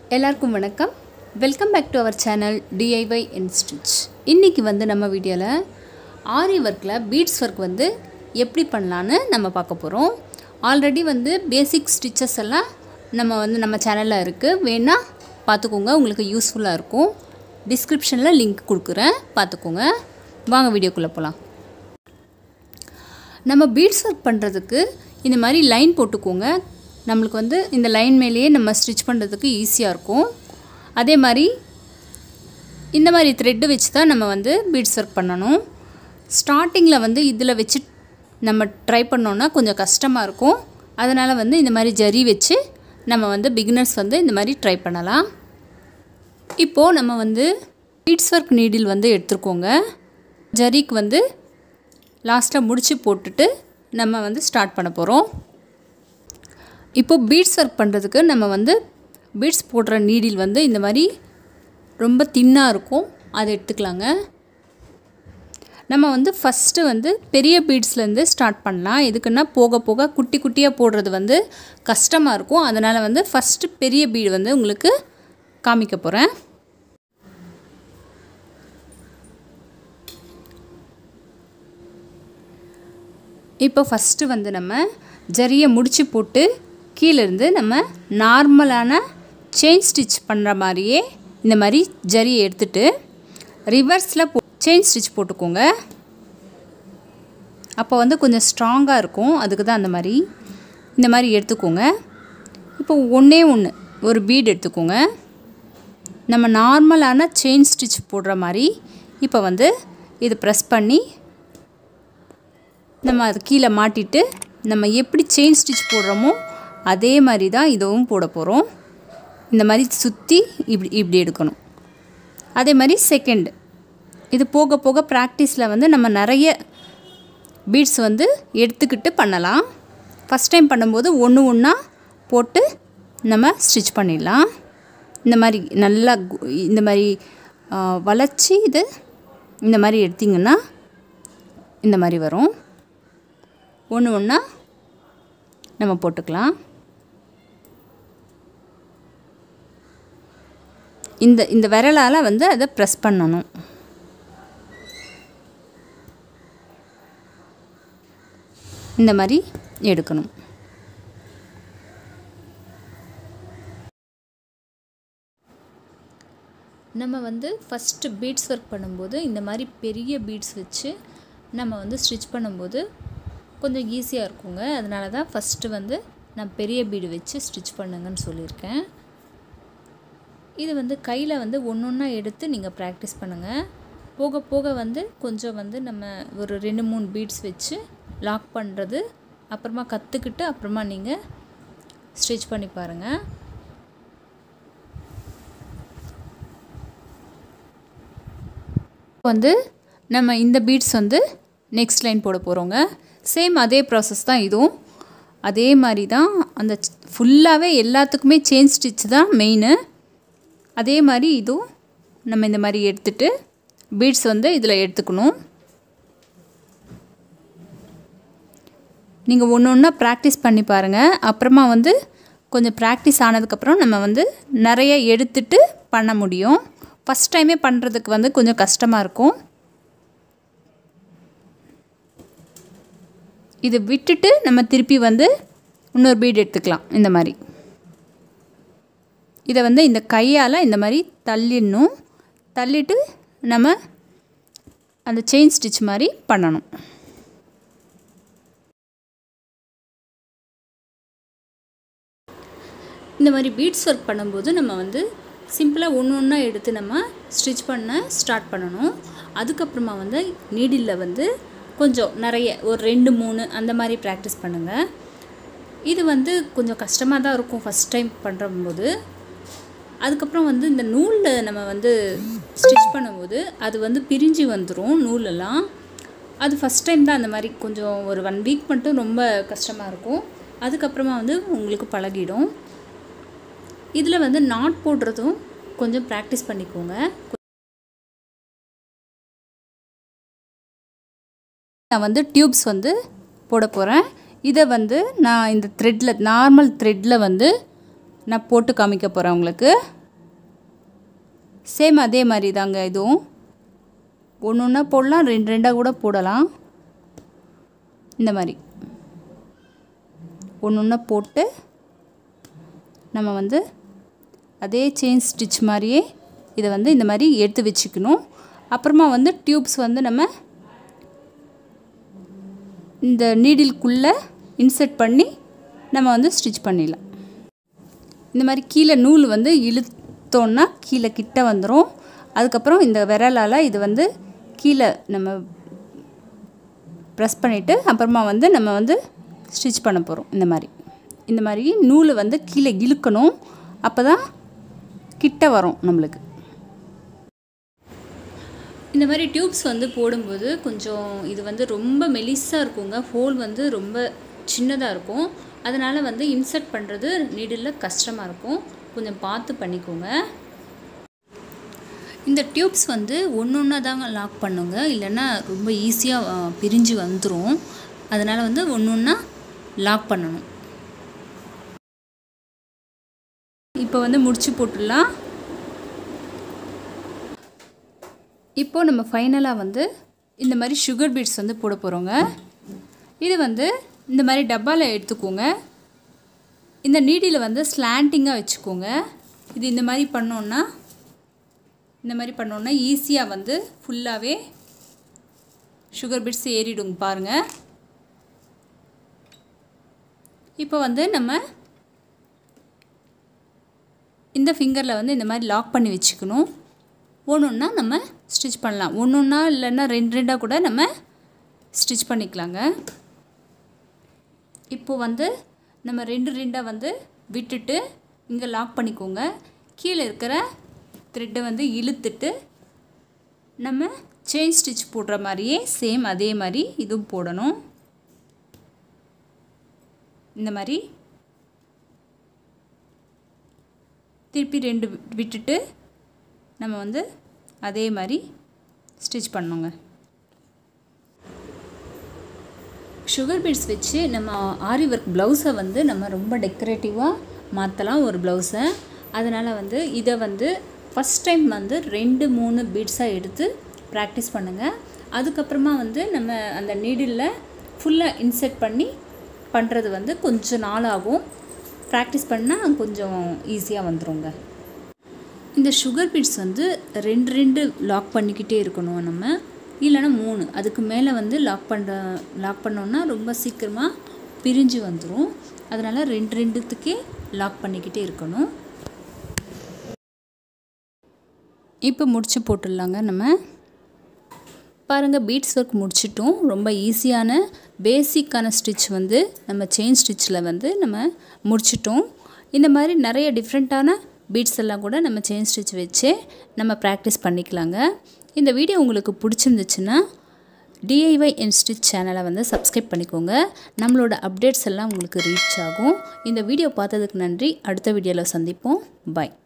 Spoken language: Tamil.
எல்லாருக்கும் வணக்கம் welcome back to our channel DIY and stitch இன்றைக்கி வந்து நம்ம வீடியோவில் ஆரி ஒர்க்கில் பீட்ஸ் ஒர்க் வந்து எப்படி பண்ணலான்னு நம்ம பார்க்க போகிறோம் ஆல்ரெடி வந்து பேசிக் ஸ்டிச்சஸ் எல்லாம் நம்ம வந்து நம்ம சேனலில் இருக்குது வேணால் பார்த்துக்கோங்க உங்களுக்கு யூஸ்ஃபுல்லாக இருக்கும் டிஸ்கிரிப்ஷனில் லிங்க் கொடுக்குறேன் பார்த்துக்கோங்க வாங்க வீடியோக்குள்ளே போகலாம் நம்ம பீட்ஸ் ஒர்க் பண்ணுறதுக்கு இந்த மாதிரி லைன் போட்டுக்கோங்க நம்மளுக்கு வந்து இந்த லைன் மேலேயே நம்ம ஸ்டிச் பண்ணுறதுக்கு ஈஸியாக இருக்கும் அதே மாதிரி இந்த மாதிரி த்ரெட்டு வச்சு தான் நம்ம வந்து பீட்ஸ் ஒர்க் பண்ணணும் ஸ்டார்டிங்கில் வந்து இதில் வச்சு நம்ம ட்ரை பண்ணோன்னா கொஞ்சம் கஷ்டமாக இருக்கும் அதனால் வந்து இந்த மாதிரி ஜரி வச்சு நம்ம வந்து பிகினர்ஸ் வந்து இந்த மாதிரி ட்ரை பண்ணலாம் இப்போது நம்ம வந்து பீட்ஸ் ஒர்க் நீடில் வந்து எடுத்துருக்கோங்க ஜரிக்கு வந்து லாஸ்ட்டாக முடிச்சு போட்டுட்டு நம்ம வந்து ஸ்டார்ட் பண்ண போகிறோம் இப்போது பீட்ஸ் ஒர்க் பண்ணுறதுக்கு நம்ம வந்து பீட்ஸ் போடுற நீடில் வந்து இந்த மாதிரி ரொம்ப தின்னாக இருக்கும் அதை எடுத்துக்கலாங்க நம்ம வந்து ஃபஸ்ட்டு வந்து பெரிய பீட்ஸ்லேருந்து ஸ்டார்ட் பண்ணலாம் எதுக்குன்னா போக போக குட்டி குட்டியாக போடுறது வந்து கஷ்டமாக இருக்கும் அதனால் வந்து ஃபஸ்ட்டு பெரிய பீடு வந்து உங்களுக்கு காமிக்க போகிறேன் இப்போ ஃபஸ்ட்டு வந்து நம்ம ஜரியை முடிச்சு போட்டு கீழேருந்து நம்ம நார்மலான செயின் ஸ்டிச் பண்ணுற மாதிரியே இந்த மாதிரி ஜரியை எடுத்துட்டு ரிவர்ஸில் போ செயின் ஸ்டிச் போட்டுக்கோங்க அப்போ வந்து கொஞ்சம் ஸ்ட்ராங்காக இருக்கும் அதுக்கு தான் அந்த மாதிரி இந்த மாதிரி எடுத்துக்கோங்க இப்போ ஒன்றே ஒன்று ஒரு பீட் எடுத்துக்கோங்க நம்ம நார்மலான செயின் ஸ்டிச் போடுற மாதிரி இப்போ வந்து இது ப்ரெஸ் பண்ணி நம்ம அது கீழே மாட்டிட்டு நம்ம எப்படி செயின் ஸ்டிச் போடுறோமோ அதே மாதிரி தான் இதுவும் போட போகிறோம் இந்த மாதிரி சுற்றி இப்படி இப்படி எடுக்கணும் அதே மாதிரி செகண்ட் இது போக போக ப்ராக்டிஸில் வந்து நம்ம நிறைய பீட்ஸ் வந்து எடுத்துக்கிட்டு பண்ணலாம் ஃபஸ்ட் டைம் பண்ணும்போது ஒன்று ஒன்றா போட்டு நம்ம ஸ்டிச் பண்ணிடலாம் இந்த மாதிரி நல்லா இந்த மாதிரி வளைச்சி இது இந்த மாதிரி எடுத்திங்கன்னா இந்த மாதிரி வரும் ஒன்று ஒன்றா நம்ம போட்டுக்கலாம் இந்த இந்த விரலால் வந்து அதை ப்ரெஸ் பண்ணணும் இந்த மாதிரி எடுக்கணும் நம்ம வந்து ஃபஸ்ட்டு பீட்ஸ் ஒர்க் பண்ணும்போது இந்த மாதிரி பெரிய பீட்ஸ் வச்சு நம்ம வந்து ஸ்டிச் பண்ணும்போது கொஞ்சம் ஈஸியாக இருக்குங்க அதனால தான் ஃபஸ்ட்டு வந்து நான் பெரிய பீடு வச்சு ஸ்டிச் பண்ணுங்கன்னு சொல்லியிருக்கேன் இது வந்து கையில் வந்து ஒன்று ஒன்றா எடுத்து நீங்கள் ப்ராக்டிஸ் பண்ணுங்கள் போக போக வந்து கொஞ்சம் வந்து நம்ம ஒரு ரெண்டு மூணு பீட்ஸ் வச்சு லாக் பண்ணுறது அப்புறமா கற்றுக்கிட்டு அப்புறமா நீங்கள் ஸ்டிச் பண்ணி பாருங்கள் வந்து நம்ம இந்த பீட்ஸ் வந்து நெக்ஸ்ட் லைன் போட போகிறோங்க சேம் அதே ப்ராசஸ் தான் இதுவும் அதே மாதிரி தான் அந்த ஃபுல்லாகவே எல்லாத்துக்குமே செயின் ஸ்டிச் தான் மெயினு அதே மாதிரி இதுவும் நம்ம இந்த மாதிரி எடுத்துட்டு பீட்ஸ் வந்து இதில் எடுத்துக்கணும் நீங்கள் ஒன்று ஒன்றா ப்ராக்டிஸ் பண்ணி பாருங்கள் அப்புறமா வந்து கொஞ்சம் ப்ராக்டிஸ் ஆனதுக்கப்புறம் நம்ம வந்து நிறைய எடுத்துட்டு பண்ண முடியும் ஃபஸ்ட் டைமே பண்ணுறதுக்கு வந்து கொஞ்சம் கஷ்டமாக இருக்கும் இது விட்டுட்டு நம்ம திருப்பி வந்து இன்னொரு பீட் எடுத்துக்கலாம் இந்த மாதிரி இதை வந்து இந்த கையால் இந்த மாதிரி தள்ளிடணும் தள்ளிட்டு நம்ம அந்த செயின் ஸ்டிச் மாதிரி பண்ணணும் இந்த மாதிரி பீட்ஸ் ஒர்க் பண்ணும்போது நம்ம வந்து சிம்பிளாக ஒன்று ஒன்றா எடுத்து நம்ம ஸ்டிச் பண்ண ஸ்டார்ட் பண்ணணும் அதுக்கப்புறமா வந்து நீடிலில் வந்து கொஞ்சம் நிறைய ஒரு ரெண்டு மூணு அந்த மாதிரி ப்ராக்டிஸ் பண்ணுங்கள் இது வந்து கொஞ்சம் கஷ்டமாக தான் இருக்கும் ஃபஸ்ட் டைம் பண்ணுறம்போது அதுக்கப்புறம் வந்து இந்த நூலில் நம்ம வந்து ஸ்டிச் பண்ணும்போது அது வந்து பிரிஞ்சு வந்துடும் நூலெல்லாம் அது ஃபஸ்ட் டைம் தான் அந்த மாதிரி கொஞ்சம் ஒரு ஒன் வீக் மட்டும் ரொம்ப கஷ்டமாக இருக்கும் அதுக்கப்புறமா வந்து உங்களுக்கு பழகிடும் இதில் வந்து நாட் போடுறதும் கொஞ்சம் ப்ராக்டிஸ் பண்ணிக்கோங்க நான் வந்து டியூப்ஸ் வந்து போட போகிறேன் இதை வந்து நான் இந்த த்ரெட்டில் நார்மல் த்ரெட்டில் வந்து நான் போட்டு காமிக்க போகிறேன் உங்களுக்கு சேம் அதே மாதிரி தாங்க இதுவும் ஒன்று ஒன்றா போடலாம் ரெண்டு ரெண்டாக கூட போடலாம் இந்த மாதிரி ஒன்று ஒன்றா போட்டு நம்ம வந்து அதே செயின் ஸ்டிச் மாதிரியே இதை வந்து இந்த மாதிரி எடுத்து வச்சுக்கணும் அப்புறமா வந்து டியூப்ஸ் வந்து நம்ம இந்த நீடில்குள்ளே இன்சர்ட் பண்ணி நம்ம வந்து ஸ்டிச் பண்ணிடலாம் இந்த மாதிரி கீழே நூல் வந்து இழுத்தோன்னா கீழே கிட்ட வந்துடும் அதுக்கப்புறம் இந்த விரலால் இது வந்து கீழே நம்ம ப்ரெஸ் பண்ணிவிட்டு அப்புறமா வந்து நம்ம வந்து ஸ்டிச் பண்ண போகிறோம் இந்த மாதிரி இந்த மாதிரி நூலை வந்து கீழே இழுக்கணும் அப்போ தான் கிட்ட வரும் நம்மளுக்கு இந்த மாதிரி டியூப்ஸ் வந்து போடும்போது கொஞ்சம் இது வந்து ரொம்ப மெலிஸாக இருக்குங்க ஹோல் வந்து ரொம்ப சின்னதாக இருக்கும் அதனால் வந்து இன்சர்ட் பண்ணுறது நீடில் கஷ்டமாக இருக்கும் கொஞ்சம் பார்த்து பண்ணிக்கோங்க இந்த டியூப்ஸ் வந்து ஒன்று ஒன்றா தாங்க லாக் பண்ணுங்க இல்லைன்னா ரொம்ப ஈஸியாக பிரிஞ்சு வந்துடும் அதனால் வந்து ஒன்று ஒன்றா லாக் பண்ணணும் இப்போ வந்து முடிச்சு போட்டுடலாம் இப்போது நம்ம ஃபைனலாக வந்து இந்த மாதிரி சுகர் பீட்ஸ் வந்து போட போகிறோங்க இது வந்து இந்த மாதிரி டப்பாவில் எடுத்துக்கோங்க இந்த நீடியில் வந்து ஸ்லாண்டிங்காக வச்சுக்கோங்க இது இந்த மாதிரி பண்ணோன்னா இந்த மாதிரி பண்ணோன்னா ஈஸியாக வந்து ஃபுல்லாகவே சுகர் பீட்ஸ் ஏறிடுங்க பாருங்கள் இப்போ வந்து நம்ம இந்த ஃபிங்கரில் வந்து இந்த மாதிரி லாக் பண்ணி வச்சுக்கணும் ஒன்று ஒன்றா நம்ம ஸ்டிச் பண்ணலாம் ஒன்று ஒன்றா இல்லைன்னா ரெண்டு ரெண்டாக கூட நம்ம ஸ்டிச் பண்ணிக்கலாங்க இப்போது வந்து நம்ம ரெண்டு ரெண்டாக வந்து விட்டுட்டு இங்கே லாக் பண்ணிக்கோங்க கீழே இருக்கிற த்ரெட்டை வந்து இழுத்துட்டு நம்ம செயின் ஸ்டிச் போடுற மாதிரியே சேம் அதே மாதிரி இதுவும் போடணும் இந்த மாதிரி திருப்பி ரெண்டு விட்டுட்டு நம்ம வந்து அதே மாதிரி ஸ்டிச் பண்ணோங்க சுகர் பீட்ஸ் வச்சு நம்ம ஆரி ஒர்க் ப்ளவுஸை வந்து நம்ம ரொம்ப டெக்கரேட்டிவாக மாற்றலாம் ஒரு ப்ளவுஸை அதனால் வந்து இதை வந்து ஃபஸ்ட் டைம் வந்து ரெண்டு மூணு பீட்ஸாக எடுத்து ப்ராக்டிஸ் பண்ணுங்கள் அதுக்கப்புறமா வந்து நம்ம அந்த நீடில் ஃபுல்லாக இன்செர்ட் பண்ணி பண்ணுறது வந்து கொஞ்சம் நாள் ஆகும் ப்ராக்டிஸ் பண்ணால் கொஞ்சம் ஈஸியாக வந்துருங்க இந்த சுகர் பீட்ஸ் வந்து ரெண்டு ரெண்டு லாக் பண்ணிக்கிட்டே இருக்கணும் நம்ம இல்லைன்னா மூணு அதுக்கு மேலே வந்து லாக் பண்ணுற லாக் பண்ணோன்னா ரொம்ப சீக்கிரமாக பிரிஞ்சு வந்துடும் அதனால் ரெண்டு ரெண்டுத்துக்கே லாக் பண்ணிக்கிட்டே இருக்கணும் இப்போ முடிச்சு போட்டுடலாங்க நம்ம பாருங்கள் பீட்ஸ் ஒர்க் முடிச்சிட்டோம் ரொம்ப ஈஸியான பேசிக்கான ஸ்டிச் வந்து நம்ம செயின் ஸ்டிச்சில் வந்து நம்ம முடிச்சிட்டோம் இந்த மாதிரி நிறைய டிஃப்ரெண்ட்டான பீட்ஸ் எல்லாம் கூட நம்ம செயின் ஸ்டிச் வச்சு நம்ம ப்ராக்டிஸ் பண்ணிக்கலாங்க இந்த வீடியோ உங்களுக்கு பிடிச்சிருந்துச்சுன்னா டிஐஒய் என் ஸ்டிச் சேனலை வந்து சப்ஸ்கிரைப் பண்ணிக்கோங்க நம்மளோட அப்டேட்ஸ் எல்லாம் உங்களுக்கு ரீச் ஆகும் இந்த வீடியோ பார்த்ததுக்கு நன்றி அடுத்த வீடியோவில் சந்திப்போம் பாய்